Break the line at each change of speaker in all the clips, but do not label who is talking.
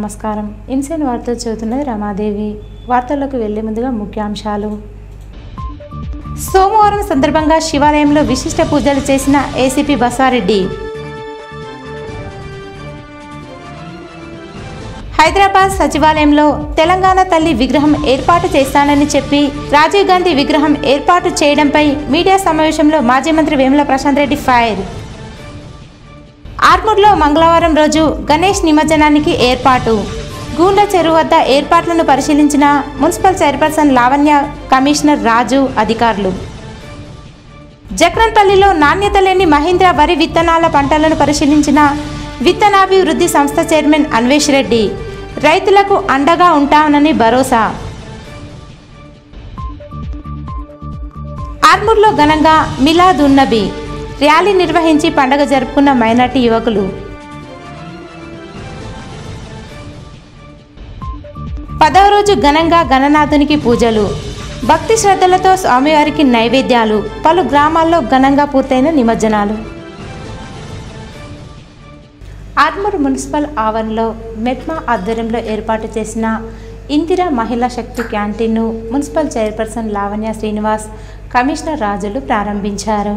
నమస్కారం ఇన్సైన్ వార్తలు చదువుతున్నది రమాదేవి వార్తల్లోకి వెళ్లే ముందుగా ముఖ్యాంశాలు సోమవారం సందర్భంగా శివాలయంలో విశిష్ట పూజలు చేసిన ఏసీపీ బసారెడ్డి హైదరాబాద్ సచివాలయంలో తెలంగాణ తల్లి విగ్రహం ఏర్పాటు చేస్తానని చెప్పి రాజీవ్ గాంధీ విగ్రహం ఏర్పాటు చేయడంపై మీడియా సమావేశంలో మాజీ మంత్రి వేముల ప్రశాంత్ రెడ్డి ఫైర్ ఆర్మూర్లో మంగళవారం రోజు గణేష్ నిమజ్జనానికి ఏర్పాటు గూండ చెరువు వద్ద ఏర్పాట్లను పరిశీలించిన municipal chairperson Lavanya commissioner Raju అధికారులు జక్రన్పల్లిలో నాణ్యత లేని మహీంద్రా వరి విత్తనాల పంటలను పరిశీలించిన విత్తనాభివృద్ధి సంస్థ చైర్మన్ అన్వేష్ రెడ్డి రైతులకు అండగా ఉంటామని భరోసా ఆర్మూర్లో ఘనంగా మిలాద్ ఉన్నబి ర్యాలీ నిర్వహించి పండగ జరుపుకున్న మైనార్టీ యువకులు పదవ రోజు ఘనంగా గణనాథునికి పూజలు భక్తి శ్రద్ధలతో స్వామివారికి నైవేద్యాలు పలు గ్రామాల్లో ఘనంగా పూర్తయిన నిమజ్జనాలు ఆర్మూర్ మున్సిపల్ ఆవరణలో మెట్మా ఆధ్వర్యంలో ఏర్పాటు చేసిన ఇందిరా మహిళా శక్తి క్యాంటీన్ను municipal chairperson Lavanya Srinivas commissioner రాజులు ప్రారంభించారు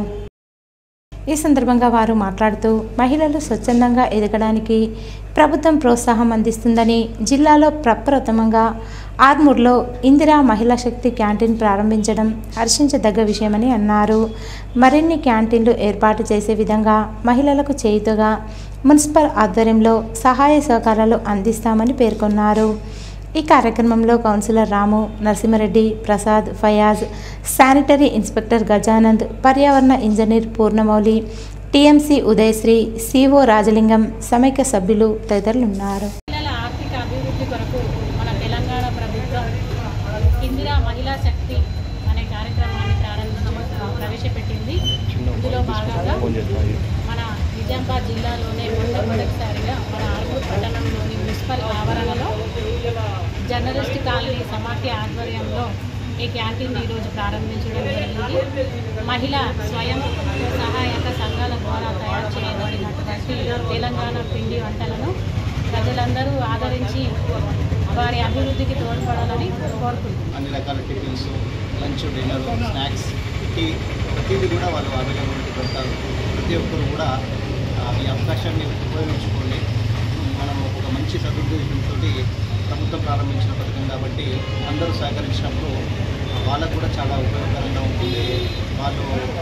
ఈ సందర్భంగా వారు మాట్లాడుతూ మహిళలు స్వచ్ఛందంగా ఎదగడానికి ప్రభుత్వం ప్రోత్సాహం అందిస్తుందని జిల్లాలో ప్రప్రథమంగా ఆర్మూర్లో ఇందిరా మహిళా శక్తి క్యాంటీన్ ప్రారంభించడం హర్షించదగ్గ విషయమని అన్నారు మరిన్ని క్యాంటీన్లు ఏర్పాటు చేసే విధంగా మహిళలకు చేయుతగా మున్సిపల్ ఆధ్వర్యంలో సహాయ సహకారాలు అందిస్తామని పేర్కొన్నారు ఈ కార్యక్రమంలో councillor Ramu Narasimha Reddy Prasad Fayaz sanitary inspector Gajanand పర్యావరణ engineer Purnamouli TMC Udayasri CO Rajalingam సమైక్య సభ్యులు తదితరులు ఉన్నారు
మహిళల ఆర్థిక అభివృద్ధి కొరకు మన తెలంగాణ ప్రభుత్వం ఇందిరా మహిళా శక్తి అనే కార్యక్రమాన్ని ప్రారంభించి ప్రవేశపెట్టింది ఇందులో భాగంగా మన నిజామాబాద్ జిల్లాలోనే మొట్టమొదటిసారిగా మన ఆర్మూర్ పట్టణంలోని మున్సిపల్ ఆవరణలో జర్నలిస్ట్ కాలనీ సమాఖ్య ఆధ్వర్యంలో ఈ క్యాంటీన్ ఈరోజు ప్రారంభించడం జరిగింది మహిళా స్వయం సహాయక సంఘాల ద్వారా తయారు చేయబడినటువంటి తెలంగాణ పిండి వంటలను ప్రజలందరూ ఆదరించి వారి అభివృద్ధికి తోడ్పడాలని కోరుకుంటున్నాను
అన్ని రకాల tiffins lunch dinner snacks tea ప్రతిదీ కూడా వాళ్ళు అవైలబిలిటీ పెడతారు ప్రతి ఒక్కరు కూడా ఆ, ఈ అవకాశాన్ని ఉపయోగించుకోండి మనం ఒక మంచి సదుద్దేశంతో ప్రభుత్వం ప్రారంభించిన పథకం కాబట్టి అందరూ సహకరించినప్పుడు వాళ్ళకు కూడా చాలా ఉపయోగకరంగా ఉంటుంది వాళ్ళు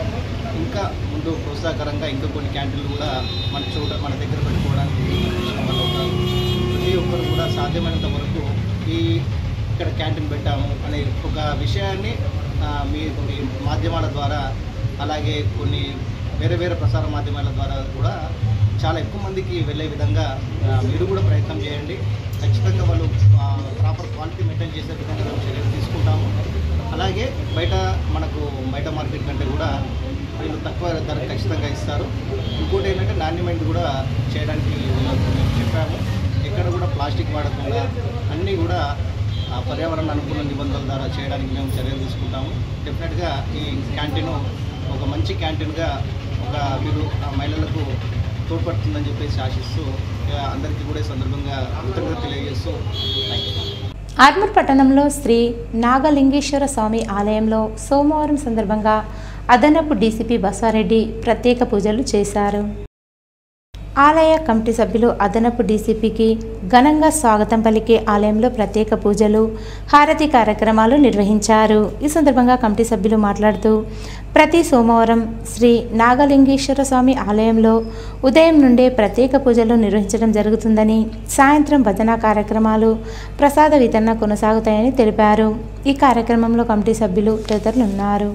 ఇంకా ముందు ప్రోత్సాహకరంగా ఇంకా కొన్ని క్యాంటీన్లు కూడా మన చూడ మన దగ్గర పెట్టుకోవడానికి ఇష్టం వాళ్ళు అవుతారు ప్రతి ఒక్కరు కూడా సాధ్యమైనంత వరకు ఈ ఇక్కడ క్యాంటీన్ పెట్టాము అనే ఒక విషయాన్ని ఆ, మీ మీ మాధ్యమాల ద్వారా అలాగే కొన్ని వేరే వేరే ప్రసార మాధ్యమాల ద్వారా కూడా చాలా ఎక్కువ మందికి వెళ్ళే విధంగా ఆ, మీరు కూడా ప్రయత్నం చేయండి ఖచ్చితంగా వాళ్ళు ప్రాపర్ క్వాలిటీ మెయింటైన్ చేసే విధంగా మేము చర్యలు తీసుకుంటాము అలాగే బయట మనకు బయట మార్కెట్ కంటే కూడా వీళ్ళు తక్కువ ధర ఖచ్చితంగా ఇస్తారు ఇంకోటి ఏంటంటే నాణ్యమైనది కూడా చేయడానికి వీళ్ళకు మేము చెప్పాము ఎక్కడ కూడా ప్లాస్టిక్ వాడకుండా అన్నీ కూడా ఆ పర్యావరణ అనుకూల నిబంధనల ద్వారా చేయడానికి మేము చర్యలు తీసుకుంటాము డెఫినెట్గా ఈ క్యాంటీన్ ఒక మంచి క్యాంటీన్గా ఒక మీరు ఆ మహిళలకు తోడ్పడుతుందని చెప్పేసి ఆశిస్తూ ఇక అందరికీ కూడా ఈ సందర్భంగా కృతజ్ఞత తెలియజేస్తూ థ్యాంక్ యూ
ఆర్మూర్ పట్టణంలో శ్రీ నాగలింగేశ్వర స్వామి ఆలయంలో సోమవారం సందర్భంగా అదనపు డీసీపీ బస్వారెడ్డి ప్రత్యేక పూజలు చేశారు ఆలయ కమిటీ సభ్యులు అదనపు డీసీపీకి ఘనంగా స్వాగతం పలికే ఆలయంలో ప్రత్యేక పూజలు హారతి కార్యక్రమాలు నిర్వహించారు ఈ సందర్భంగా కమిటీ సభ్యులు మాట్లాడుతూ ప్రతి సోమవారం శ్రీ నాగలింగేశ్వర స్వామి ఆలయంలో ఉదయం నుండే ప్రత్యేక పూజలు నిర్వహించడం జరుగుతుందని సాయంత్రం భజన కార్యక్రమాలు ప్రసాద వితరణ కొనసాగుతాయని తెలిపారు ఈ కార్యక్రమంలో కమిటీ సభ్యులు తదితరులు ఉన్నారు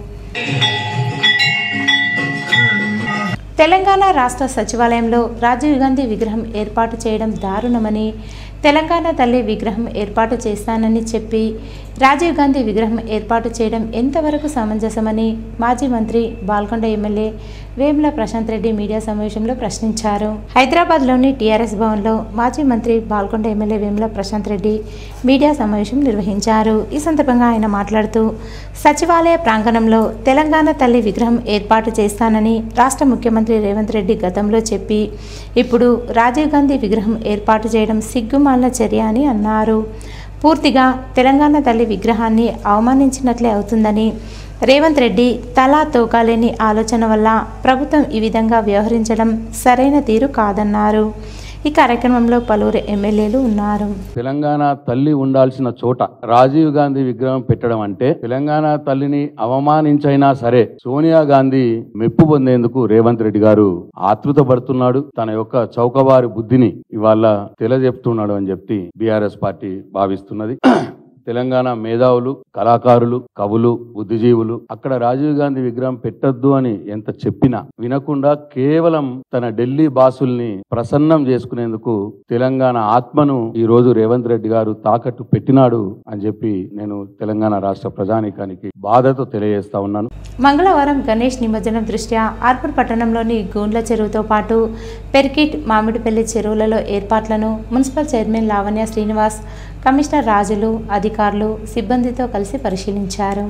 తెలంగాణ రాష్ట్ర సచివాలయంలో రాజీవ్ గాంధీ విగ్రహం ఏర్పాటు చేయడం దారుణమని తెలంగాణ తల్లి విగ్రహం ఏర్పాటు చేస్తానని చెప్పి రాజీవ్ గాంధీ విగ్రహం ఏర్పాటు చేయడం ఎంతవరకు సమంజసమని మాజీ మంత్రి బాల్కొండ ఎమ్మెల్యే వేముల ప్రశాంత్ రెడ్డి మీడియా సమావేశంలో ప్రశ్నించారు హైదరాబాద్లోని టీఆర్ఎస్ భవన్లో మాజీ మంత్రి బాల్కొండ ఎమ్మెల్యే వేముల ప్రశాంత్ రెడ్డి మీడియా సమావేశం నిర్వహించారు ఈ సందర్భంగా ఆయన మాట్లాడుతూ సచివాలయ ప్రాంగణంలో తెలంగాణ తల్లి విగ్రహం ఏర్పాటు చేస్తానని రాష్ట్ర ముఖ్యమంత్రి రేవంత్ రెడ్డి గతంలో చెప్పి ఇప్పుడు రాజీవ్ గాంధీ విగ్రహం ఏర్పాటు చేయడం సిగ్గుమాలిన చర్య అని అన్నారు పూర్తిగా తెలంగాణ తల్లి విగ్రహాన్ని అవమానించినట్లే అవుతుందని రేవంత్ రెడ్డి తలా తోకాలేని ఆలోచన వల్ల ప్రభుత్వం ఈ విధంగా వ్యవహరించడం సరైన తీరు కాదన్నారు ఈ కార్యక్రమంలో పలువురు ఎమ్మెల్యేలు ఉన్నారు
తెలంగాణ తల్లి ఉండాల్సిన చోట రాజీవ్ గాంధీ విగ్రహం పెట్టడం అంటే తెలంగాణ తల్లిని అవమానించైనా సరే సోనియా గాంధీ మెప్పు పొందేందుకు రేవంత్ రెడ్డి గారు ఆతృత పడుతున్నాడు తన యొక్క చౌకబారి బుద్ధిని ఇవాళ తెలియజెప్తున్నాడు అని చెప్పి బీఆర్ఎస్ పార్టీ భావిస్తున్నది తెలంగాణ మేధావులు కళాకారులు కవులు బుద్ధిజీవులు అక్కడ రాజీవ్ గాంధీ విగ్రహం పెట్టొద్దు అని ఎంత చెప్పినా వినకుండా కేవలం తన ఢిల్లీ బాసుల్ని ప్రసన్నం చేసుకునేందుకు తెలంగాణ ఆత్మను ఈ రోజు రేవంత్ రెడ్డి గారు తాకట్టు పెట్టినాడు అని చెప్పి నేను తెలంగాణ రాష్ట్ర ప్రజానీకానికి బాధతో తెలియజేస్తా ఉన్నాను
మంగళవారం గణేష్ నిమజ్జనం దృష్ట్యా ఆర్పూర్ పట్టణంలోని గూండ్ల చెరువుతో పాటు పెర్కిట్ మామిడిపల్లి చెరువులలో ఏర్పాట్లను municipal chairman Lavanya Srinivas commissioner రాజులు అధికారులు సిబ్బందితో కలిసి పరిశీలించారు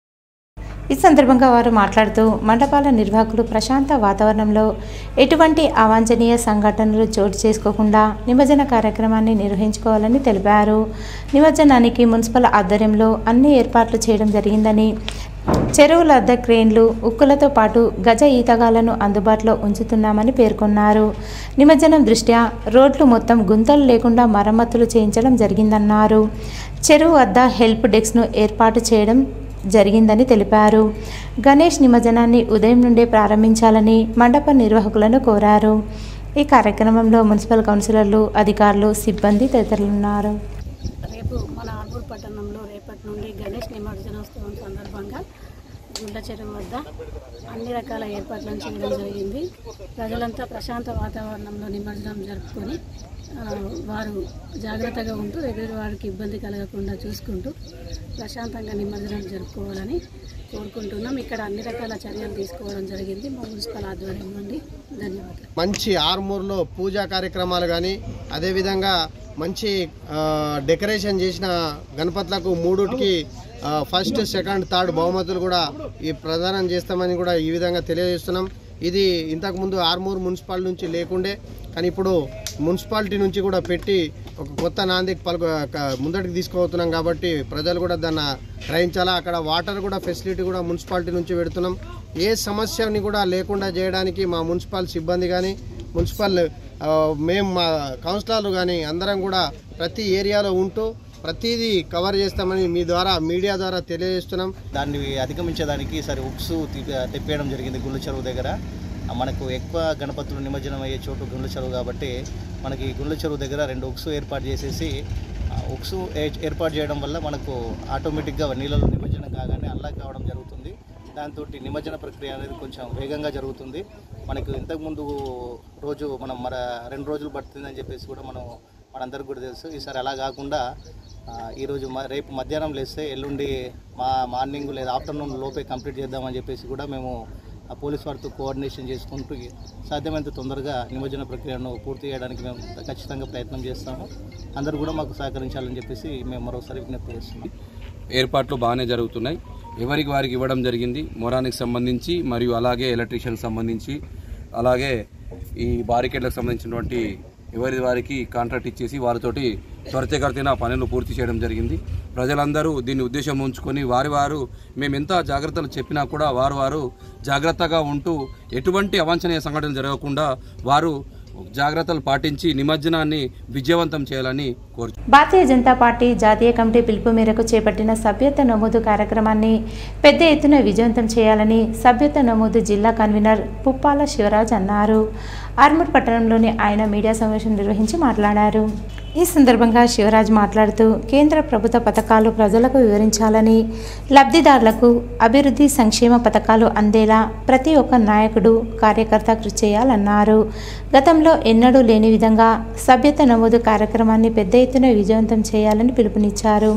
ఈ సందర్భంగా వారు మాట్లాడుతూ మండపాల నిర్వాహకులు ప్రశాంత వాతావరణంలో ఎటువంటి అవాంఛనీయ సంఘటనలు చోటు చేసుకోకుండా నిమజ్జన కార్యక్రమాన్ని నిర్వహించుకోవాలని తెలిపారు నిమజ్జనానికి మున్సిపల్ ఆధ్వర్యంలో అన్ని ఏర్పాట్లు చేయడం జరిగిందని చెరువుల వద్ద క్రేన్లు ఉక్కులతో పాటు గజ ఈతగాలను అందుబాటులో ఉంచుతున్నామని పేర్కొన్నారు నిమజ్జనం దృష్ట్యా రోడ్లు మొత్తం గుంతలు లేకుండా మరమ్మతులు చేయించడం జరిగిందన్నారు చెరువు వద్ద హెల్ప్ డెస్క్ను ఏర్పాటు చేయడం జరిగిందని తెలిపారు గణేష్ నిమజ్జనాన్ని ఉదయం నుండే ప్రారంభించాలని మండప నిర్వాహకులను కోరారు ఈ కార్యక్రమంలో మున్సిపల్ కౌన్సిలర్లు అధికారులు సిబ్బంది తదితరులున్నారు
రేపు మన ఆర్మూర్ పట్టణంలో రేపటి నుండి గణేష్ నిమజ్జనోత్సవం సందర్భంగా గుండ్ల చెరువు వద్ద అన్ని రకాల ఏర్పాట్లను చేయడం జరిగింది ప్రజలంతా ప్రశాంత వాతావరణంలో నిమజ్జనం జరుపుకొని ఆ, వారు జాగ్రత్తగా ఉంటూ ఎదురు వారికి ఇబ్బంది కలగకుండా చూసుకుంటూ ప్రశాంతంగా నిమజ్జనం జరుపుకోవాలని కోరుకుంటున్నాం ఇక్కడ అన్ని రకాల చర్యలు తీసుకోవడం జరిగింది మా మున్సిపల్ ఆధ్వర్యం నుండి ధన్యవాదాలు
మంచి ఆర్మూర్లో పూజా కార్యక్రమాలు కానీ అదేవిధంగా మంచి ఆ, డెకరేషన్ చేసిన గణపతులకు మూడుటికి ఆ, ఫస్ట్ సెకండ్ థర్డ్ బహుమతులు కూడా ఈ ప్రదానం చేస్తామని కూడా ఈ విధంగా తెలియజేస్తున్నాం ఇది ఇంతకుముందు ఆర్మూర్ మున్సిపాలిటీ నుంచి లేకుండే కానీ ఇప్పుడు మున్సిపాలిటీ నుంచి కూడా పెట్టి ఒక కొత్త నాందికి పలుకు క- ముందటికి తీసుకుపోతున్నాం కాబట్టి ప్రజలు కూడా దాన్ని గ్రహించాలా అక్కడ వాటర్ కూడా ఫెసిలిటీ కూడా మున్సిపాలిటీ నుంచి పెడుతున్నాం ఏ సమస్యని కూడా లేకుండా చేయడానికి మా మున్సిపల్ సిబ్బంది కానీ మున్సిపల్ ఆ, మేము మా కౌన్సిలర్లు కానీ అందరం కూడా ప్రతి ఏరియాలో ఉంటూ ప్రతిదీ కవర్ చేస్తామని మీ ద్వారా మీడియా ద్వారా తెలియజేస్తున్నాం
దాన్ని అధిగమించేదానికి సరే ఉక్స్ తెప్పేయడం జరిగింది గుండ్ల చెరువు దగ్గర ఆ, మనకు ఎక్కువ గణపతులు నిమజ్జనం అయ్యే చోటు గుండ్ల చెరువు కాబట్టి మనకి గుండ్ల చెరువు దగ్గర రెండు ఉక్స్ ఏర్పాటు చేసేసి ఆ ఉక్స్ ఏ- ఏర్పాటు చేయడం వల్ల మనకు ఆటోమేటిక్గా నీళ్ళలో నిమజ్జనం కాగానే అల్లాక్ కావడం జరుగుతుంది దాంతో నిమజ్జన ప్రక్రియ అనేది కొంచెం వేగంగా జరుగుతుంది మనకు ఇంతకుముందు రోజు మనం మన రెండు రోజులు పడుతుందని చెప్పేసి కూడా మనం మనందరికీ కూడా తెలుసు ఈసారి అలా కాకుండా ఆ, ఈరోజు మ- రేపు మధ్యాహ్నం లేస్తే ఎల్లుండి మా మార్నింగ్ లేదా ఆఫ్టర్నూన్ లోపే కంప్లీట్ చేద్దామని చెప్పేసి కూడా మేము ఆ పోలీస్ వారితో కోఆర్డినేషన్ చేసుకుంటూ సాధ్యమైనంత తొందరగా నిమజ్జన ప్రక్రియను పూర్తి చేయడానికి మేము ఖచ్చితంగా ప్రయత్నం చేస్తాము అందరూ కూడా మాకు సహకరించాలని చెప్పేసి మేము మరోసారి విజ్ఞప్తి చేస్తున్నాం
ఏర్పాట్లు బాగానే జరుగుతున్నాయి ఎవరికి వారికి ఇవ్వడం జరిగింది మొరానికి సంబంధించి మరియు అలాగే ఎలక్ట్రీషియన్ సంబంధించి అలాగే ఈ బారికేడ్లకు సంబంధించినటువంటి ఎవరి వారికి కాంట్రాక్ట్ ఇచ్చేసి వారితోటి త్వరితగతిన పనులు పూర్తి చేయడం జరిగింది ప్రజలందరూ దీన్ని ఉద్దేశం ఉంచుకొని వారి వారు మేము ఎంత జాగ్రత్తలు చెప్పినా కూడా వారు వారు జాగ్రత్తగా ఉంటూ ఎటువంటి అవాంఛనీయ సంఘటనలు జరగకుండా వారు జాగ్రత్తలు పాటించి నిమజ్జనాన్ని విజయవంతం చేయాలని కోరు
భారతీయ జనతా పార్టీ జాతీయ కమిటీ పిలుపు మేరకు చేపట్టిన సభ్యత్వ నమోదు కార్యక్రమాన్ని పెద్ద ఎత్తున విజయవంతం చేయాలని సభ్యత్వ నమోదు జిల్లా కన్వీనర్ పుప్పాల శివరాజ్ అన్నారు ఆర్మూర్ పట్టణంలోని ఆయన మీడియా సమావేశం నిర్వహించి మాట్లాడారు ఈ సందర్భంగా శివరాజ్ మాట్లాడుతూ కేంద్ర ప్రభుత్వ పథకాలు ప్రజలకు వివరించాలని లబ్ధిదారులకు అభివృద్ధి సంక్షేమ పథకాలు అందేలా ప్రతి ఒక్క నాయకుడు కార్యకర్త కృషి చేయాలన్నారు గతంలో ఎన్నడూ లేని విధంగా సభ్యత నమోదు కార్యక్రమాన్ని పెద్ద ఎత్తున విజయవంతం చేయాలని పిలుపునిచ్చారు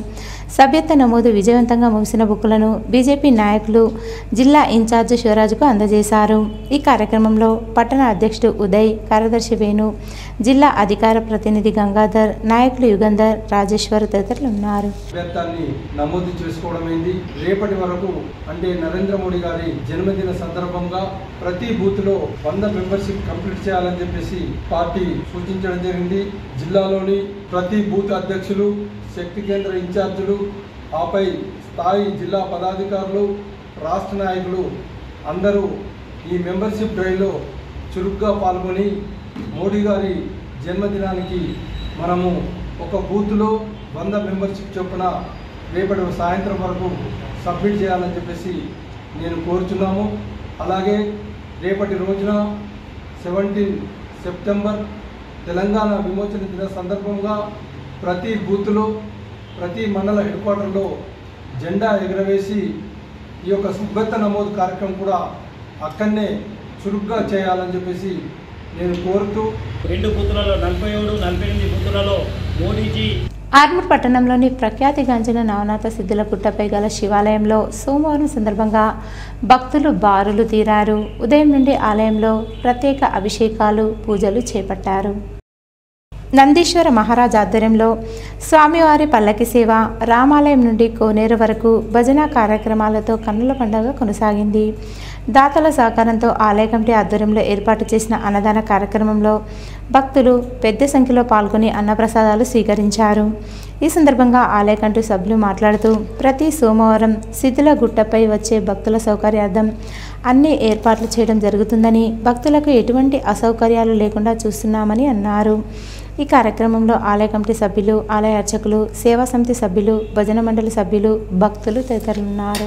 సభ్యత్వ నమోదు విజయవంతంగా ముగిసిన బుక్కులను బీజేపీ నాయకులు జిల్లా ఇన్ఛార్జ్ శివరాజుకు అందజేశారు ఈ కార్యక్రమంలో పట్టణ అధ్యక్షుడు ఉదయ్ కార్యదర్శి వేణు జిల్లా అధికార ప్రతినిధి గంగాధర్ నాయకులు యుగంధర్ రాజేశ్వర్ తదితరులు ఉన్నారు
సభ్యత్వాన్ని నమోదు చేసుకోవడమైంది రేపటి వరకు అంటే నరేంద్ర మోడీ గారి జన్మదిన సందర్భంగా ప్రతి బూత్ లో వంద మెంబర్షిప్ కంప్లీట్ చేయాలని చెప్పేసి పార్టీ సూచించడం జరిగింది జిల్లాలోని ప్రతి బూత్ అధ్యక్షులు శక్తి కేంద్ర ఇన్ఛార్జీలు ఆపై స్థాయి జిల్లా పదాధికారులు రాష్ట్ర నాయకులు అందరూ ఈ మెంబర్షిప్ డ్రైవ్లో చురుగ్గా పాల్గొని మోడీ గారి జన్మదినానికి మనము ఒక బూత్లో వంద మెంబర్షిప్ చొప్పున రేపటి సాయంత్రం వరకు సబ్మిట్ చేయాలని చెప్పేసి నేను కోరుచున్నాము అలాగే రేపటి రోజున సెవెంటీన్ సెప్టెంబర్ తెలంగాణ విమోచన దిన సందర్భంగా ప్రతి బూత్లో ప్రతి మండల హెడ్ క్వార్టర్లో జెండా ఎగురవేసి ఈ యొక్క సుబ్బెత్త నమోదు కార్యక్రమం కూడా అక్కడనే చురుగ్గా చేయాలని చెప్పేసి నేను కోరుతూ
రెండు బూతులలో నలభై ఏడు నలభై ఎనిమిది బూతులలో మోడీజీ
ఆర్మూర్ పట్టణంలోని ప్రఖ్యాతిగాంచిన నవనాథ సిద్ధుల గుట్టపై గల శివాలయంలో సోమవారం సందర్భంగా భక్తులు బారులు తీరారు ఉదయం నుండి ఆలయంలో ప్రత్యేక అభిషేకాలు పూజలు చేపట్టారు నందీశ్వర మహారాజ్ ఆధ్వర్యంలో స్వామివారి పల్లకి సేవ రామాలయం నుండి కోనేరు వరకు భజన కార్యక్రమాలతో కన్నుల పండుగ కొనసాగింది దాతల సహకారంతో ఆలయ కమిటీ ఆధ్వర్యంలో ఏర్పాటు చేసిన అన్నదాన కార్యక్రమంలో భక్తులు పెద్ద సంఖ్యలో పాల్గొని అన్నప్రసాదాలు స్వీకరించారు ఈ సందర్భంగా ఆలయ కమిటీ సభ్యులు మాట్లాడుతూ ప్రతి సోమవారం శిథిల గుట్టపై వచ్చే భక్తుల సౌకర్యార్థం అన్ని ఏర్పాట్లు చేయడం జరుగుతుందని భక్తులకు ఎటువంటి అసౌకర్యాలు లేకుండా చూస్తున్నామని అన్నారు ఈ కార్యక్రమంలో ఆలయ కమిటీ సభ్యులు ఆలయ అర్చకులు సేవా సమితి సభ్యులు భజన మండలి సభ్యులు భక్తులు తదితరులున్నారు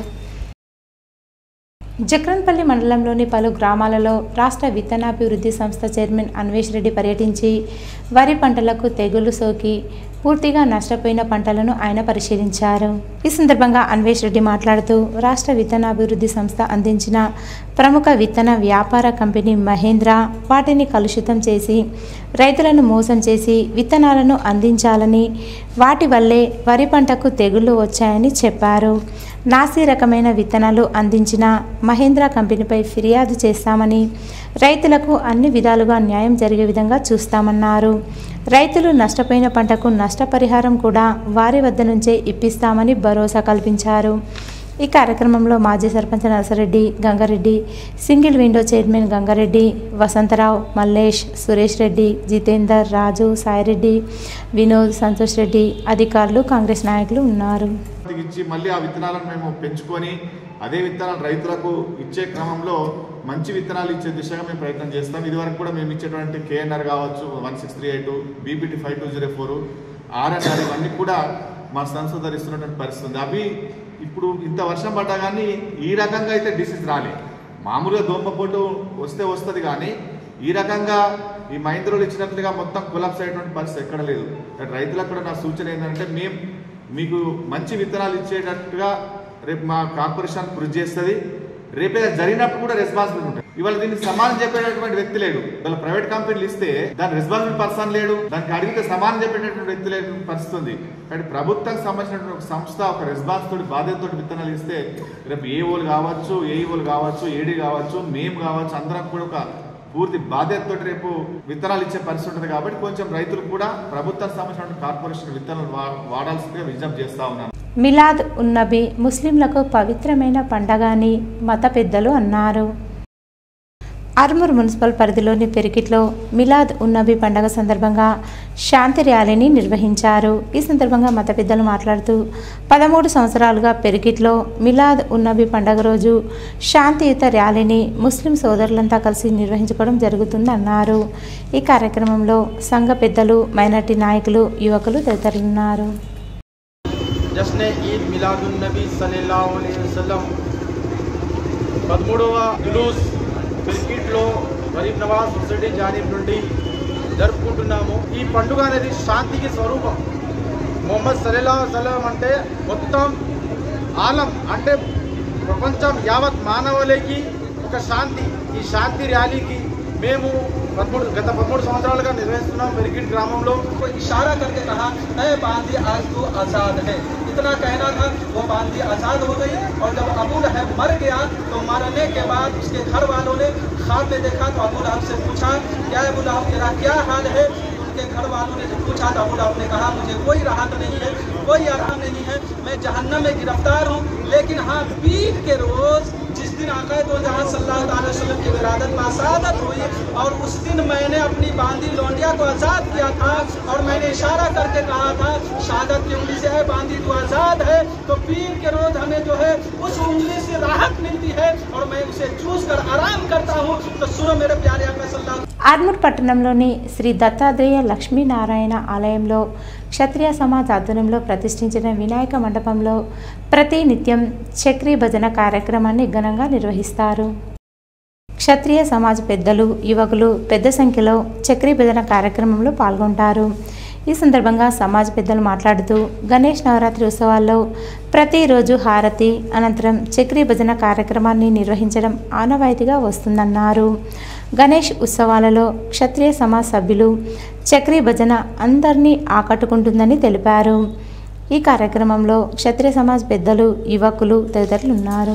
జక్రన్పల్లి మండలంలోని పలు గ్రామాలలో రాష్ట్ర విత్తనాభివృద్ధి సంస్థ చైర్మన్ అన్వేష్ రెడ్డి పర్యటించి వరి పంటలకు తెగులు సోకి పూర్తిగా నష్టపోయిన పంటలను ఆయన పరిశీలించారు ఈ సందర్భంగా అన్వేష్ రెడ్డి మాట్లాడుతూ రాష్ట్ర విత్తనాభివృద్ధి సంస్థ అందించిన ప్రముఖ విత్తన వ్యాపార కంపెనీ మహేంద్ర వాటిని కలుషితం చేసి రైతులను మోసం చేసి విత్తనాలను అందించాలని వాటి వల్లే వరి పంటకు తెగుళ్లు వచ్చాయని చెప్పారు నాసి రకమైన విత్తనాలు అందించిన మహేంద్ర కంపెనీపై ఫిర్యాదు చేస్తామని రైతులకు అన్ని విధాలుగా న్యాయం జరిగే విధంగా చూస్తామన్నారు రైతులు నష్టపోయిన పంటకు నష్టపరిహారం కూడా వారి వద్ద నుంచే ఇప్పిస్తామని భరోసా కల్పించారు ఈ కార్యక్రమంలో మాజీ sarpanch Narasa Reddy Ganga Reddy single window chairman Ganga Reddy Vasantha Rao Mallesh Suresh Reddy Jitender Raju Sai Reddy Vinod Santosh Reddy అధికారులు కాంగ్రెస్ నాయకులు ఉన్నారు
ఇచ్చి మళ్ళీ ఆ విత్తనాలను మేము పెంచుకొని అదే విత్తనాలు రైతులకు ఇచ్చే క్రమంలో మంచి విత్తనాలు ఇచ్చే దిశగా మేము ప్రయత్నం చేస్తాం ఇదివరకు కూడా మేము ఇచ్చేటువంటి కేఎన్ఆర్ కావచ్చు one six three eight BPT five two zero four RNR ఇవన్నీ కూడా మా సంస్థ ధరిస్తున్నటువంటి పరిస్థితి ఉంది అవి ఇప్పుడు ఇంత వర్షం పడ్డా కానీ ఈ రకంగా అయితే డిసీజ్ రాలే మామూలుగా దోమపోటు వస్తే వస్తుంది కానీ ఈ రకంగా ఈ మహేంద్రులు ఇచ్చినట్లుగా మొత్తం కులాప్స్ అయ్యేటువంటి పరిస్థితి ఎక్కడ లేదు రైతులకు కూడా నా సూచన ఏంటంటే మేము మీకు మంచి విత్తనాలు ఇచ్చేటట్టుగా రేపు మా కార్పొరేషన్ కృషి చేస్తుంది రేపే జరిగినప్పుడు కూడా రెస్పాన్సిబిలిటీ ఉంటుంది ఇవాళ దీనికి సమానం చెప్పేటటువంటి వ్యక్తి లేడు ఇవాళ ప్రైవేట్ కంపెనీలు ఇస్తే దాని రెస్పాన్సిబుల్ పర్సన్ లేడు దానికి అడిగితే సమానం చెప్పేటటువంటి వ్యక్తి లేని పరిస్థితి ఉంది కానీ ప్రభుత్వానికి సంబంధించినటువంటి ఒక సంస్థ ఒక రెస్పాన్స్ తోటి బాధ్యతతోటి విత్తనాలు ఇస్తే రేపు ఏ ఓలు కావచ్చు ఏఈఓలు కావచ్చు ఏడీ కావచ్చు మేము కావచ్చు అందరం కూడా ఒక పూర్తి బాధ్యతతోటి రేపు విత్తనాలు ఇచ్చే పరిస్థితి ఉంటుంది కాబట్టి కొంచెం రైతులు కూడా ప్రభుత్వానికి సంబంధించిన కార్పొరేషన్ విత్తనాలు వా- వాడాల్సిందిగా విజ్ఞప్తి చేస్తా ఉన్నాను
మిలాద్ ఉన్నబి ముస్లింలకు పవిత్రమైన పండగ అని మత పెద్దలు అన్నారు ఆర్మూర్ మున్సిపల్ పరిధిలోని పెరికిట్లో మిలాద్ ఉన్నబి పండగ సందర్భంగా శాంతి ర్యాలీని నిర్వహించారు ఈ సందర్భంగా మత పెద్దలు మాట్లాడుతూ పదమూడు సంవత్సరాలుగా పెరికిట్లో మిలాద్ ఉన్నబి పండగ రోజు శాంతియుత ర్యాలీని ముస్లిం సోదరులంతా కలిసి నిర్వహించుకోవడం జరుగుతుందన్నారు ఈ కార్యక్రమంలో సంఘ పెద్దలు మైనార్టీ నాయకులు యువకులు తదితరులున్నారు
జశ్న ఈద్ మిలాదున్నబీ సల్లల్లాహు అలైహి వసల్లం పదమూడవ జులూస్ క్రికెట్లో గరీబ్ నవాజ్ సొసైటీ జానీబ్ నుండి జరుపుకుంటున్నాము ఈ పండుగ అనేది శాంతికి స్వరూపం మొహమ్మద్ సల్లల్లాహు అలైహి వసల్లం అంటే మొత్తం ఆలం అంటే ప్రపంచం యావత్ మానవులకి ఒక శాంతి ఈ శాంతి ర్యాలీకి మేము పదమూడు గత పదమూడు సంవత్సరాలుగా నిర్వహిస్తున్నాం పెరిగిట్ గ్రామంలో
इशारा करके कहा है बांदी आज तू आजाद है इतना कहना था वो बांदी आजाद हो गई और जब अबू लहब मर गया तो मरने के बाद उसके घर वालों ने ख्वाब में देखा तो अबू लहब से पूछा क्या अबू लहब तेरा क्या हाल है उनके घर वालों ने जब पूछा तो अबू लहब ने कहा मुझे कोई राहत नहीं है कोई आराम नहीं है मैं जहन्नम में गिरफ्तार हूँ लेकिन हाँ पीर के रोज जिस दिन आका तो जहाँ सल्लल्लाहु अलैहि वसल्लम की विरादत बासादत हुई और उस दिन मैंने अपनी बांदी लौंडिया को आज़ाद किया था और मैंने इशारा करके कहा था शहादत की उंगली से है बांदी तू आज़ाद है तो पीर के रोज हमें जो है उस उंगली से राहत मिलती है और मैं उसे चूस कर आराम करता हूँ तो सुनो मेरे प्यारे आका सल्लल्लाहु
ఆర్మూర్ పట్టణంలోని శ్రీ దత్తాత్రేయ లక్ష్మీనారాయణ ఆలయంలో క్షత్రియ సమాజ్ ఆధ్వర్యంలో ప్రతిష్ఠించిన వినాయక మండపంలో ప్రతి నిత్యం చక్రీ భజన కార్యక్రమాన్ని ఘనంగా నిర్వహిస్తారు క్షత్రియ సమాజ్ పెద్దలు యువకులు పెద్ద సంఖ్యలో చక్రీ భజన కార్యక్రమంలో పాల్గొంటారు ఈ సందర్భంగా సమాజ్ పెద్దలు మాట్లాడుతూ గణేష్ నవరాత్రి ఉత్సవాల్లో ప్రతిరోజు హారతి అనంతరం చక్రీ భజన కార్యక్రమాన్ని నిర్వహించడం ఆనవాయితీగా వస్తుందన్నారు గణేష్ ఉత్సవాలలో క్షత్రియ సమాజ్ సభ్యులు చక్రీ భజన అందరినీ ఆకట్టుకుంటుందని తెలిపారు ఈ కార్యక్రమంలో క్షత్రియ సమాజ్ పెద్దలు యువకులు తదితరులు ఉన్నారు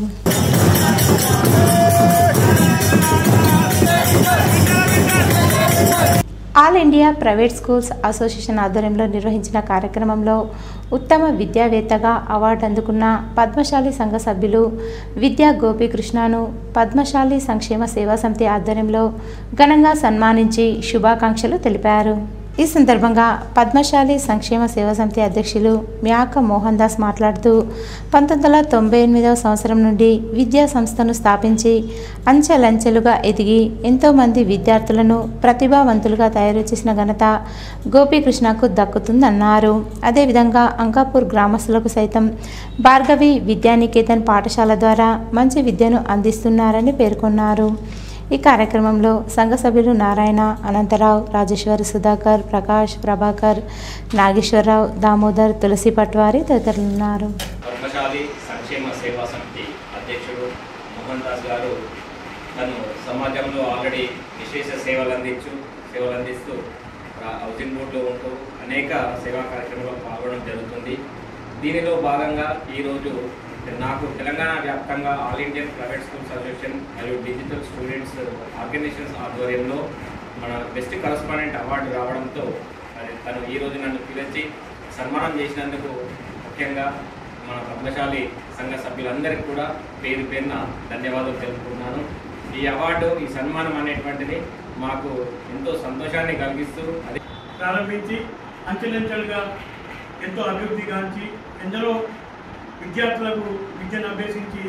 all India private schools association ఆధ్వర్యంలో నిర్వహించిన కార్యక్రమంలో ఉత్తమ విద్యావేత్తగా అవార్డు అందుకున్న పద్మశాలి సంఘ సభ్యులు విద్యా గోపీకృష్ణను పద్మశాలి సంక్షేమ సేవా సమితి ఆధ్వర్యంలో ఘనంగా సన్మానించి శుభాకాంక్షలు తెలిపారు ఈ సందర్భంగా పద్మశాలి సంక్షేమ సేవా సమితి అధ్యక్షులు మ్యాక మోహన్ దాస్ మాట్లాడుతూ పంతొమ్మిది వందల తొంభై ఎనిమిదవ సంవత్సరం నుండి విద్యా సంస్థను స్థాపించి అంచెలంచెలుగా ఎదిగి ఎంతోమంది విద్యార్థులను ప్రతిభావంతులుగా తయారు చేసిన ఘనత గోపీకృష్ణకు దక్కుతుందన్నారు అదేవిధంగా అంకాపూర్ గ్రామస్తులకు సైతం భార్గవి విద్యానికేతన్ పాఠశాల ద్వారా మంచి విద్యను అందిస్తున్నారని పేర్కొన్నారు ఈ కార్యక్రమంలో సంఘ సభ్యులు నారాయణ అనంతరావు రాజేశ్వరి సుధాకర్ ప్రకాష్ ప్రభాకర్ నాగేశ్వరరావు దామోదర్ తులసి పట్వారి తదితరులు ఉన్నారు
పద్మశాలి సంక్షేమ సేవా సమితి అధ్యక్షుడు మోహన్ దాస్ గారు తను సమాజంలో ఆల్రెడీ విశేష సేవలు అందించు సేవలు అందిస్తూ రా- హౌసింగ్ బోర్డులో ఉంటూ అనేక సేవా కార్యక్రమాల్లో పాల్గొనడం జరుగుతుంది దీనిలో భాగంగా ఈరోజు నాకు తెలంగాణ వ్యాప్తంగా all Indian private schools association మరియు డిజిటల్ స్టూడెంట్స్ ఆర్గనైజేషన్స్ ఆధ్వర్యంలో మన బెస్ట్ కరస్పాండెంట్ అవార్డు రావడంతో మరి తను ఈరోజు నన్ను పిలిచి సన్మానం చేసినందుకు ముఖ్యంగా మన పద్మశాలి సంఘ సభ్యులందరికీ కూడా పేరు పేరున ధన్యవాదాలు తెలుపుతున్నాను ఈ అవార్డు ఈ సన్మానం అనేటువంటిది మాకు ఎంతో సంతోషాన్ని కలిగిస్తూ అది
ప్రారంభించి అంచెలంచెలుగా ఎంతో అభివృద్ధి గాంచి ఎందరో విద్యార్థులకు విద్యను అభ్యసించి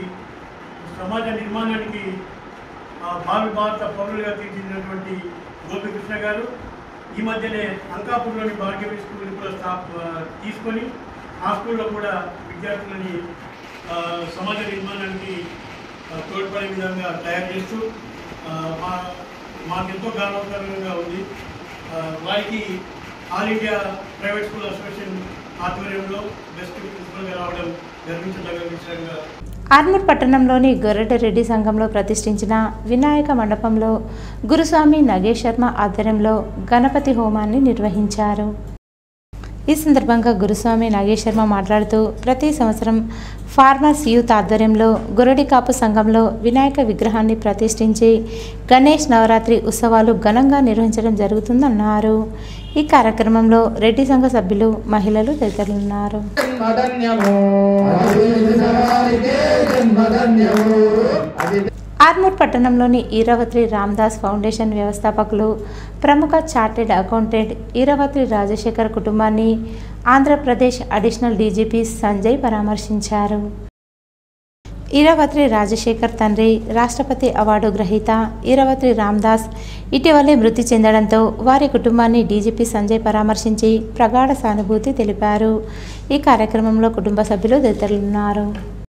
సమాజ నిర్మాణానికి ఆ, భావి భారత పౌరులుగా తీర్చిదిద్దినటువంటి గోపికృష్ణ గారు ఈ మధ్యనే అంకాపూర్లోని భార్గవి స్కూల్ని కూడా స్థాప్ ఆ, తీసుకొని ఆ స్కూల్లో కూడా విద్యార్థులని ఆ, సమాజ నిర్మాణానికి ఆ, తోడ్పడే విధంగా తయారు చేస్తూ ఆ, మా మాకెంతో గర్వకారంగా ఉంది ఆ, వారికి all India private school association ఆధ్వర్యంలో బెస్ట్ ప్రిన్సిపల్గా రావడం గర్వించదగ్గ విషయంగా
ఆర్మూర్ పట్టణంలోని గొర్రెటరెడ్డి సంఘంలో ప్రతిష్ఠించిన వినాయక మండపంలో గురుస్వామి నగేష్ శర్మ ఆధ్వర్యంలో గణపతి హోమాన్ని నిర్వహించారు ఈ సందర్భంగా గురుస్వామి నాగేష్ శర్మ మాట్లాడుతూ ప్రతి సంవత్సరం ఫార్మర్స్ యూత్ ఆధ్వర్యంలో గొరడి కాపు సంఘంలో వినాయక విగ్రహాన్ని ప్రతిష్ఠించి గణేష్ నవరాత్రి ఉత్సవాలు ఘనంగా నిర్వహించడం జరుగుతుందన్నారు ఈ కార్యక్రమంలో రెడ్డి సంఘ సభ్యులు మహిళలు తదితరులు ఉన్నారు ఆర్మూర్ పట్టణంలోని ఈరావత్రి రామ్దాస్ ఫౌండేషన్ వ్యవస్థాపకులు ప్రముఖ చార్టెడ్ అకౌంటెంట్ ఈరావత్రి రాజశేఖర్ కుటుంబాన్ని ఆంధ్రప్రదేశ్ అడిషనల్ డీజీపీ సంజయ్ పరామర్శించారు ఈరావత్రి రాజశేఖర్ తండ్రి రాష్ట్రపతి అవార్డు గ్రహీత ఈరావత్రి రామ్దాస్ ఇటీవలే మృతి చెందడంతో వారి కుటుంబాన్ని డీజీపీ సంజయ్ పరామర్శించి ప్రగాఢ సానుభూతి తెలిపారు ఈ కార్యక్రమంలో కుటుంబ సభ్యులు తదితరులున్నారు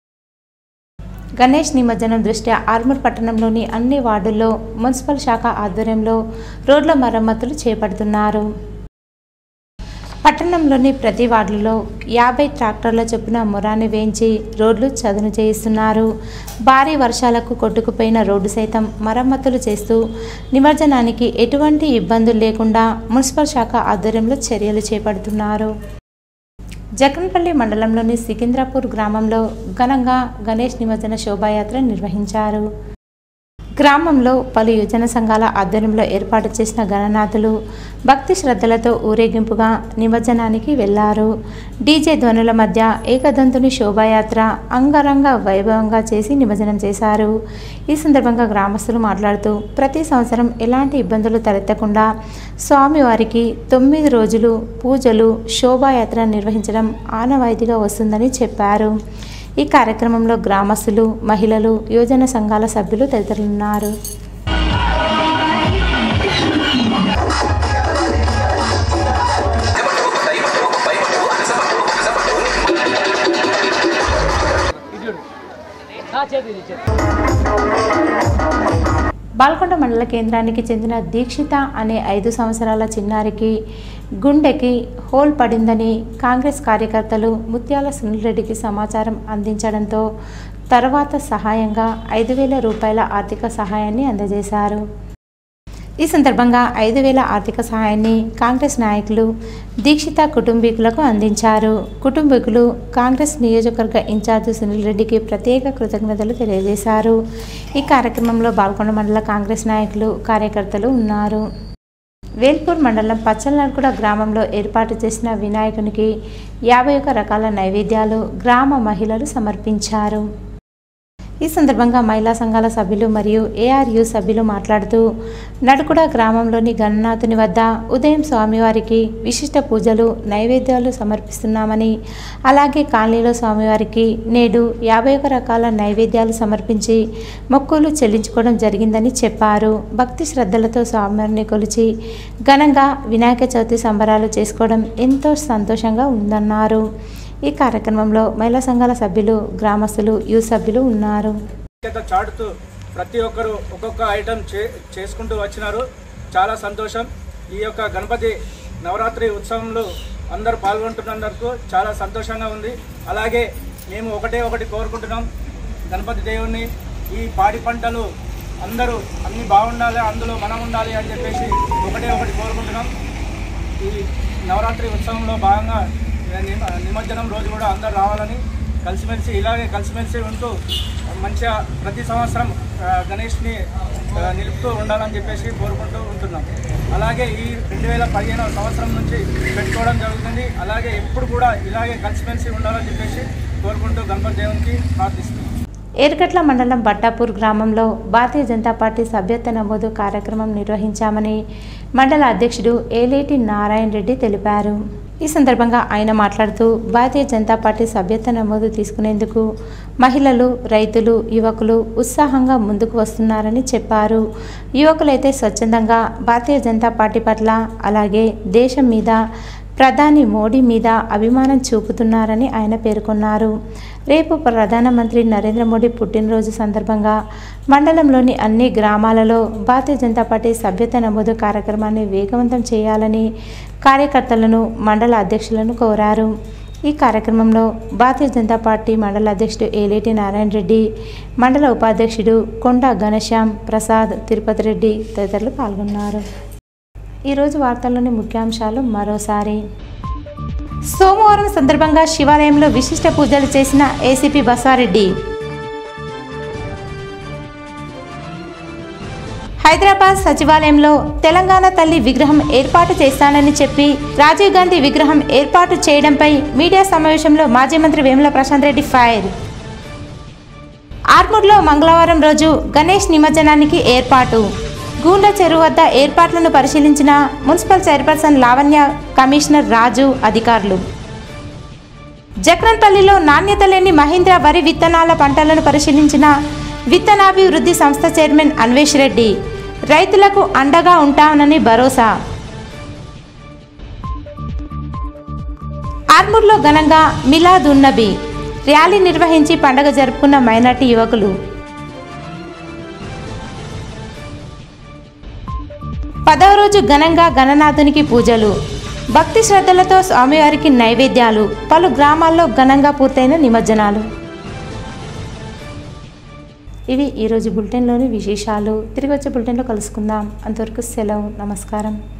గణేష్ నిమజ్జనం దృష్ట్యా ఆర్మూర్ పట్టణంలోని అన్ని వార్డుల్లో మున్సిపల్ శాఖ ఆధ్వర్యంలో రోడ్ల మరమ్మతులు చేపడుతున్నారు పట్టణంలోని ప్రతి వార్డులో యాభై ట్రాక్టర్ల చొప్పున మురాన్ని వేయించి రోడ్లు చదును చేయిస్తున్నారు భారీ వర్షాలకు కొట్టుకుపోయిన రోడ్డు సైతం మరమ్మతులు చేస్తూ నిమజ్జనానికి ఎటువంటి ఇబ్బందులు లేకుండా మున్సిపల్ శాఖ ఆధ్వర్యంలో చర్యలు చేపడుతున్నారు జగన్పల్లి మండలంలోని సికింద్రాపూర్ గ్రామంలో ఘనంగా గణేష్ నిమజ్జన శోభాయాత్ర నిర్వహించారు గ్రామంలో పలు యువజన సంఘాల ఆధ్వర్యంలో ఏర్పాటు చేసిన గణనాథులు భక్తి శ్రద్ధలతో ఊరేగింపుగా నిమజ్జనానికి వెళ్లారు డీజే ధ్వనుల మధ్య ఏకదంతుని శోభాయాత్ర అంగరంగ వైభవంగా చేసి నిమజ్జనం చేశారు ఈ సందర్భంగా గ్రామస్తులు మాట్లాడుతూ ప్రతి సంవత్సరం ఎలాంటి ఇబ్బందులు తలెత్తకుండా స్వామివారికి తొమ్మిది రోజులు పూజలు శోభాయాత్ర నిర్వహించడం ఆనవాయితీగా వస్తుందని చెప్పారు ఈ కార్యక్రమంలో గ్రామస్తులు మహిళలు యువజన సంఘాల సభ్యులు తదితరులున్నారు బాల్కొండ మండల కేంద్రానికి చెందిన దీక్షిత అనే ఐదు సంవత్సరాల చిన్నారికి గుండెకి హోల్ పడిందని కాంగ్రెస్ కార్యకర్తలు ముత్యాల సునీల్రెడ్డికి సమాచారం అందించడంతో తర్వాత సహాయంగా ఐదు వేల రూపాయల ఆర్థిక సహాయాన్ని అందజేశారు ఈ సందర్భంగా ఐదు వేల ఆర్థిక సహాయాన్ని కాంగ్రెస్ నాయకులు దీక్షిత కుటుంబీకులకు అందించారు కుటుంబీకులు కాంగ్రెస్ నియోజకవర్గ ఇన్ఛార్జి సునీల్ రెడ్డికి ప్రత్యేక కృతజ్ఞతలు తెలియజేశారు ఈ కార్యక్రమంలో బాల్కొండ మండల కాంగ్రెస్ నాయకులు కార్యకర్తలు ఉన్నారు వేల్పూర్ మండలం పచ్చలనర్కుడ గ్రామంలో ఏర్పాటు చేసిన వినాయకునికి యాభై ఒక రకాల నైవేద్యాలు గ్రామ మహిళలు సమర్పించారు ఈ సందర్భంగా మహిళా సంఘాల సభ్యులు మరియు ఏఆర్యు సభ్యులు మాట్లాడుతూ నడుకుడ గ్రామంలోని గణనాథుని వద్ద ఉదయం స్వామివారికి విశిష్ట పూజలు నైవేద్యాలు సమర్పిస్తున్నామని అలాగే కాలనీలో స్వామివారికి నేడు యాభై ఒక రకాల నైవేద్యాలు సమర్పించి మొక్కులు చెల్లించుకోవడం జరిగిందని చెప్పారు భక్తి శ్రద్ధలతో స్వామివారిని కొలిచి ఘనంగా వినాయక చవితి సంబరాలు చేసుకోవడం ఎంతో సంతోషంగా ఉందన్నారు ఈ కార్యక్రమంలో మహిళా సంఘాల సభ్యులు గ్రామస్తులు యూత్ సభ్యులు ఉన్నారు
ఐక్యత చాటుతూ ప్రతి ఒక్కరు ఒక్కొక్క ఐటెం చే చేసుకుంటూ వచ్చినారు చాలా సంతోషం ఈ యొక్క గణపతి నవరాత్రి ఉత్సవంలో అందరూ పాల్గొంటున్నందుకు చాలా సంతోషంగా ఉంది అలాగే మేము ఒకటే ఒకటి కోరుకుంటున్నాం గణపతి దేవుణ్ణి ఈ పాడి పంటలు అందరూ అన్ని బాగుండాలి అందులో మనం ఉండాలి అని చెప్పేసి ఒకటే ఒకటి కోరుకుంటున్నాం ఈ నవరాత్రి ఉత్సవంలో భాగంగా నిమ- నిమజ్జనం రోజు కూడా అందరు రావాలని కలిసిమెలిసి ఇలాగే కలిసిమెలిసి ఉంటూ మంచిగా ప్రతి సంవత్సరం ఆ, గణేష్ని ఆ, నిలుపుతూ ఉండాలని చెప్పేసి కోరుకుంటూ ఉంటున్నాం అలాగే ఈ రెండు వేల పదిహేనవ సంవత్సరం నుంచి పెట్టుకోవడం జరుగుతుంది అలాగే ఎప్పుడు కూడా ఇలాగే కలిసిమెలిసి ఉండాలని చెప్పేసి కోరుకుంటూ గణపతి దేవునికి ప్రార్థిస్తున్నాం
ఏర్గట్ల మండలం బట్టాపూర్ గ్రామంలో భారతీయ జనతా పార్టీ సభ్యత్వ నమోదు కార్యక్రమం నిర్వహించామని మండల అధ్యక్షుడు ఏలేటి నారాయణ రెడ్డి తెలిపారు ఈ సందర్భంగా ఆయన మాట్లాడుతూ భారతీయ జనతా పార్టీ సభ్యత్వ నమోదు తీసుకునేందుకు మహిళలు రైతులు యువకులు ఉత్సాహంగా ముందుకు వస్తున్నారని చెప్పారు యువకులైతే స్వచ్ఛందంగా భారతీయ జనతా పార్టీ పట్ల అలాగే దేశం మీద ప్రధాని మోడీ మీద అభిమానం చూపుతున్నారని ఆయన పేర్కొన్నారు రేపు ప్రధానమంత్రి నరేంద్ర మోడీ పుట్టినరోజు సందర్భంగా మండలంలోని అన్ని గ్రామాలలో భారతీయ జనతా పార్టీ సభ్యత నమోదు కార్యక్రమాన్ని వేగవంతం చేయాలని కార్యకర్తలను మండల అధ్యక్షులను కోరారు ఈ కార్యక్రమంలో భారతీయ జనతా పార్టీ మండల అధ్యక్షుడు ఏలేటి నారాయణ రెడ్డి మండల ఉపాధ్యక్షుడు కొండ ఘనశ్యామ్ ప్రసాద్ తిరుపతి రెడ్డి తదితరులు పాల్గొన్నారు ఈరోజు వార్తల్లోని ముఖ్యాంశాలు మరోసారి సోమవారం సందర్భంగా శివాలయంలో విశిష్ట పూజలు చేసిన ఏసీపీ బసారెడ్డి హైదరాబాద్ సచివాలయంలో తెలంగాణ తల్లి విగ్రహం ఏర్పాటు చేస్తానని చెప్పి రాజీవ్ గాంధీ విగ్రహం ఏర్పాటు చేయడంపై మీడియా సమావేశంలో మాజీ మంత్రి వేముల ప్రశాంత్ రెడ్డి ఫైర్ ఆర్మూర్లో మంగళవారం రోజు గణేష్ నిమజ్జనానికి ఏర్పాటు గూండ చెరువు వద్ద ఏర్పాట్లను పరిశీలించిన municipal chairperson Lavanya commissioner Raju అధికారులు జక్రన్పల్లిలో నాణ్యత లేని మహీంద్రా వరి విత్తనాల పంటలను పరిశీలించిన విత్తనాభివృద్ధి సంస్థ చైర్మన్ అన్వేష్ రెడ్డి రైతులకు అండగా ఉంటానని భరోసా ఆర్మూర్లో ఘనంగా మిలాద్ ఉన్నబి ర్యాలీ నిర్వహించి పండగ జరుపుకున్న మైనార్టీ యువకులు పదవ రోజు ఘనంగా గణనాథునికి పూజలు భక్తి శ్రద్ధలతో స్వామివారికి నైవేద్యాలు పలు గ్రామాల్లో ఘనంగా పూర్తయిన నిమజ్జనాలు ఇవి ఈరోజు బులెటిన్లోని విశేషాలు తిరిగి వచ్చే బులెటిన్లో కలుసుకుందాం అంతవరకు సెలవు నమస్కారం